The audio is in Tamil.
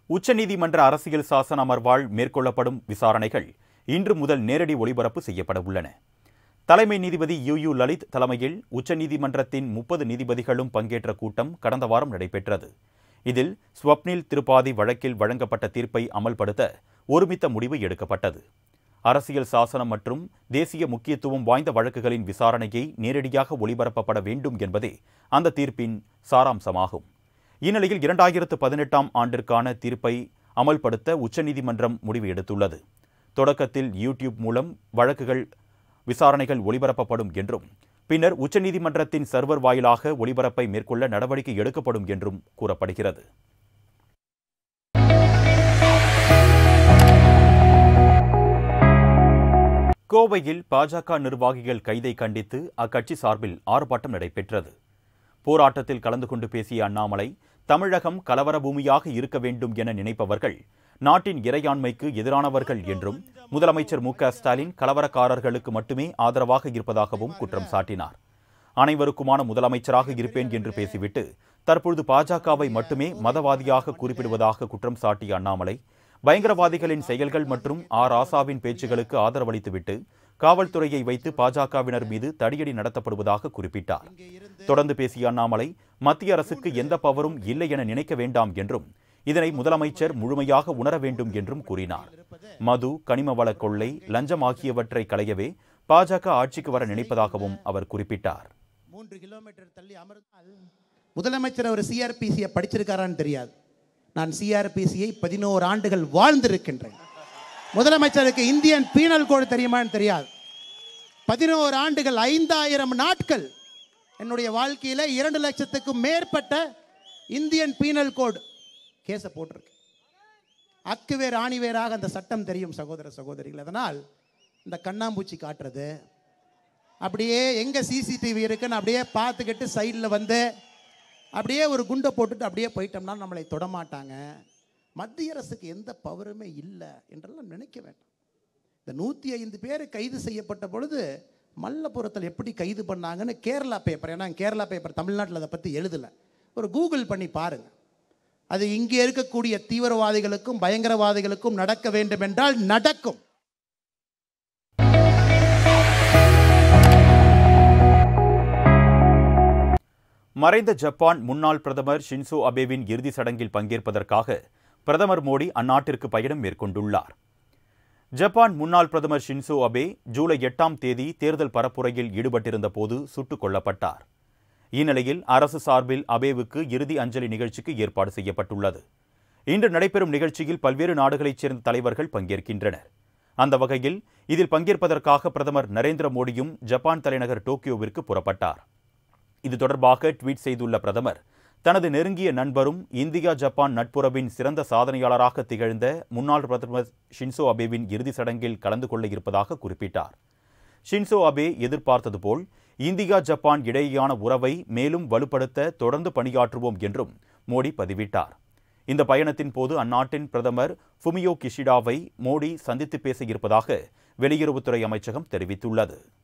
உச்சநீதிமன்ற அரசியல் சாசன அமர்வால் மேற்கொள்ளப்படும் விசாரணைகள் இன்று முதல் நேரடி ஒளிபரப்பு செய்யப்பட உள்ளன தலைமை நீதிபதி யு யு லலித் தலைமையில் உச்சநீதிமன்றத்தின் முப்பது நீதிபதிகளும் பங்கேற்ற கூட்டம் கடந்த வாரம் நடைபெற்றது இதில் ஸ்வப்னில் திருப்பாதி வழக்கில் வழங்கப்பட்ட தீர்ப்பை அமல்படுத்த ஒருமித்த முடிவு எடுக்கப்பட்டது அரசியல் சாசனம் மற்றும் தேசிய முக்கியத்துவம் வாய்ந்த வழக்குகளின் விசாரணையை நேரடியாக ஒளிபரப்பப்பட வேண்டும் என்பதே அந்த தீர்ப்பின் சாராம்சமாகும் இந்நிலையில் இரண்டாயிரத்து பதினெட்டாம் ஆண்டிற்கான தீர்ப்பை அமல்படுத்த உச்சநீதிமன்றம் முடிவு எடுத்துள்ளது தொடக்கத்தில் யூடியூப் மூலம் வழக்குகள் விசாரணைகள் ஒளிபரப்பப்படும் என்றும் பின்னர் உச்சநீதிமன்றத்தின் சர்வர் வாயிலாக ஒளிபரப்பை மேற்கொள்ள நடவடிக்கை எடுக்கப்படும் என்றும் கூறப்படுகிறது கோவையில் பாஜக நிர்வாகிகள் கைதை கண்டித்து அக்கட்சி சார்பில் ஆர்ப்பாட்டம் நடைபெற்றது போராட்டத்தில் கலந்து கொண்டு பேசிய அண்ணாமலை தமிழகம் கலவர பூமியாக இருக்க வேண்டும் என நினைப்பவர்கள் நாட்டின் இறையாண்மைக்கு எதிரானவர்கள் என்றும் முதலமைச்சர் மு க ஸ்டாலின் கலவரக்காரர்களுக்கு மட்டுமே ஆதரவாக இருப்பதாகவும் குற்றம் சாட்டினார் அனைவருக்குமான முதலமைச்சராக இருப்பேன் என்று பேசிவிட்டு தற்பொழுது பாஜகவை மட்டுமே மதவாதியாக குறிப்பிடுவதாக குற்றம் சாட்டிய அண்ணாமலை பயங்கரவாதிகளின் செயல்கள் மற்றும் ஆ ராசாவின் பேச்சுகளுக்கு ஆதரவளித்துவிட்டு காவல்துறையை வைத்து பாஜகவினர் மீது தடியடி நடத்தப்படுவதாக குறிப்பிட்டார் தொடர்ந்து பேசிய அண்ணாமலை மத்திய அரசுக்கு எந்த பவரும் இல்லை என நினைக்க வேண்டாம் என்றும் இதனை முதலமைச்சர் முழுமையாக உணர வேண்டும் என்றும் கூறினார் மது கனிம வள கொள்ளை லஞ்சம் ஆகியவற்றை களையவே பாஜக ஆட்சிக்கு வர நினைப்பதாகவும் அவர் குறிப்பிட்டார் மூன்று கிலோமீட்டர் தள்ளி அமர்ந்தால் முதலமைச்சர் அவர் சிஆர்பிசியை படிச்சிருக்காரான்னு தெரியாது நான் சிஆர்பிசியை பதினோரு ஆண்டுகள் வாழ்ந்திருக்கின்றேன் முதலமைச்சருக்கு இந்தியன் பீனல் கோடு தெரியுமான்னு தெரியாது பதினோரு ஆண்டுகள் ஐந்தாயிரம் நாட்கள் என்னுடைய வாழ்க்கையில் இரண்டு லட்சத்துக்கும் மேற்பட்ட இந்தியன் பீனல் கோடு கேஸை போட்டிருக்கு அக்குவேர் ஆணிவேராக அந்த சட்டம் தெரியும் சகோதர சகோதரிகள் அதனால் இந்த கண்ணாம்பூச்சி காட்டுறது அப்படியே எங்கே சிசிடிவி இருக்குன்னு அப்படியே பார்த்துக்கிட்டு சைடில் வந்து அப்படியே ஒரு குண்டை போட்டுட்டு அப்படியே போயிட்டோம்னா நம்மளை தொடமாட்டாங்க மத்திய அரசுக்கு எந்த பவருமே இல்லை என்றெல்லாம் நினைக்க வேண்டாம் இந்த நூற்றி ஐந்து பேர் கைது செய்யப்பட்ட பொழுது மல்லபுரத்தில் எப்படி கைது பண்ணாங்கன்னு கேரளா பேப்பர் ஏன்னா கேரளா பேப்பர் தமிழ்நாட்டில் அதை பற்றி எழுதலை ஒரு கூகுள் பண்ணி பாருங்கள் அது இங்கே இருக்கக்கூடிய தீவிரவாதிகளுக்கும் பயங்கரவாதிகளுக்கும் நடக்க வேண்டும் என்றால் நடக்கும் மறைந்த ஜப்பான் முன்னாள் பிரதமர் ஷின்சோ அபேவின் இறுதி சடங்கில் பங்கேற்பதற்காக பிரதமர் மோடி அந்நாட்டிற்கு பயணம் மேற்கொண்டுள்ளார் ஜப்பான் முன்னாள் பிரதமர் ஷின்சோ அபே ஜூலை எட்டாம் தேதி தேர்தல் பரப்புரையில் ஈடுபட்டிருந்த போது சுட்டுக் கொல்லப்பட்டார் இந்நிலையில் அரசு சார்பில் அபேவுக்கு இறுதி அஞ்சலி நிகழ்ச்சிக்கு ஏற்பாடு செய்யப்பட்டுள்ளது இன்று நடைபெறும் நிகழ்ச்சியில் பல்வேறு நாடுகளைச் சேர்ந்த தலைவர்கள் பங்கேற்கின்றனர் அந்த வகையில் இதில் பங்கேற்பதற்காக பிரதமர் நரேந்திர மோடியும் ஜப்பான் தலைநகர் டோக்கியோவிற்கு புறப்பட்டார் இது தொடர்பாக ட்வீட் செய்துள்ள பிரதமர் தனது நெருங்கிய நண்பரும் இந்தியா ஜப்பான் நட்புறவின் சிறந்த சாதனையாளராக திகழ்ந்த முன்னாள் பிரதமர் ஷின்சோ அபேவின் இறுதி சடங்கில் கலந்து கொள்ள இருப்பதாக குறிப்பிட்டார் ஷின்சோ அபே எதிர்பார்த்தது போல் இந்தியா ஜப்பான் இடையேயான உறவை மேலும் வலுப்படுத்த தொடர்ந்து பணியாற்றுவோம் என்றும் மோடி பதிவிட்டார் இந்த பயணத்தின் போது அந்நாட்டின் பிரதமர் ஃபுமியோ கிஷிடாவை மோடி சந்தித்து பேச இருப்பதாக வெளியுறவுத்துறை அமைச்சகம் தெரிவித்துள்ளது